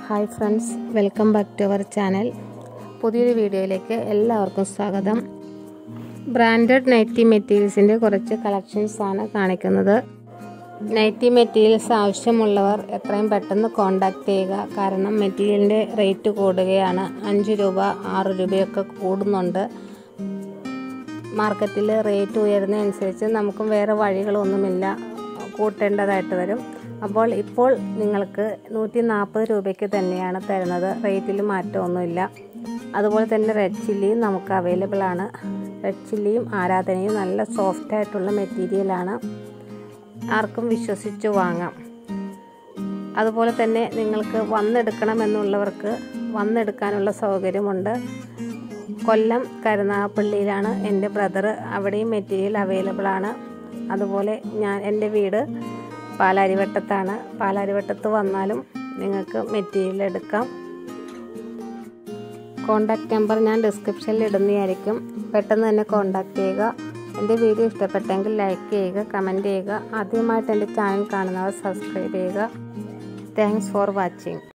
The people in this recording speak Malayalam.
hi friends welcome back to our channel പുതിയൊരു വീഡിയോയിലേക്ക് എല്ലാവർക്കും സ്വാഗതം ബ്രാൻഡഡ് നൈറ്റി മെറ്റീരിയൽസിൻ്റെ കുറച്ച് കളക്ഷൻസ് ആണ് കാണിക്കുന്നത് നൈറ്റി മെറ്റീരിയൽസ് ആവശ്യമുള്ളവർ എത്രയും പെട്ടെന്ന് കോണ്ടാക്ട് ചെയ്യുക കാരണം മെറ്റീരിയലിൻ്റെ റേറ്റ് കൂടുകയാണ് അഞ്ച് രൂപ ആറ് രൂപയൊക്കെ കൂടുന്നുണ്ട് മാർക്കറ്റിൽ റേറ്റ് ഉയരുന്നതനുസരിച്ച് നമുക്കും വേറെ വഴികളൊന്നുമില്ല കൂട്ടേണ്ടതായിട്ട് വരും അപ്പോൾ ഇപ്പോൾ നിങ്ങൾക്ക് നൂറ്റി നാൽപ്പത് രൂപയ്ക്ക് തന്നെയാണ് തരുന്നത് റേറ്റിൽ മാറ്റമൊന്നുമില്ല അതുപോലെ തന്നെ റെഡ് ചില്ലിയും നമുക്ക് അവൈലബിൾ ആണ് റെഡ് ചില്ലിയും ആരാധനയും നല്ല സോഫ്റ്റ് ആയിട്ടുള്ള മെറ്റീരിയലാണ് ആർക്കും വിശ്വസിച്ച് വാങ്ങാം അതുപോലെ തന്നെ നിങ്ങൾക്ക് വന്നെടുക്കണമെന്നുള്ളവർക്ക് വന്നെടുക്കാനുള്ള സൗകര്യമുണ്ട് കൊല്ലം കരുനാഗപ്പള്ളിയിലാണ് എൻ്റെ ബ്രദർ അവിടെയും മെറ്റീരിയൽ അവൈലബിൾ ആണ് അതുപോലെ ഞാൻ എൻ്റെ വീട് പാലാരിവട്ടത്താണ് പാലാരിവട്ടത്ത് വന്നാലും നിങ്ങൾക്ക് മെറ്റീരിയൽ എടുക്കാം കോണ്ടാക്ട് നമ്പർ ഞാൻ ഡിസ്ക്രിപ്ഷനിൽ ഇടുന്നതായിരിക്കും പെട്ടെന്ന് തന്നെ കോണ്ടാക്ട് ചെയ്യുക എൻ്റെ വീഡിയോ ഇഷ്ടപ്പെട്ടെങ്കിൽ ലൈക്ക് ചെയ്യുക കമൻറ്റ് ചെയ്യുക ആദ്യമായിട്ട് എൻ്റെ ചാനൽ കാണുന്നവർ സബ്സ്ക്രൈബ് ചെയ്യുക താങ്ക്സ് ഫോർ വാച്ചിങ്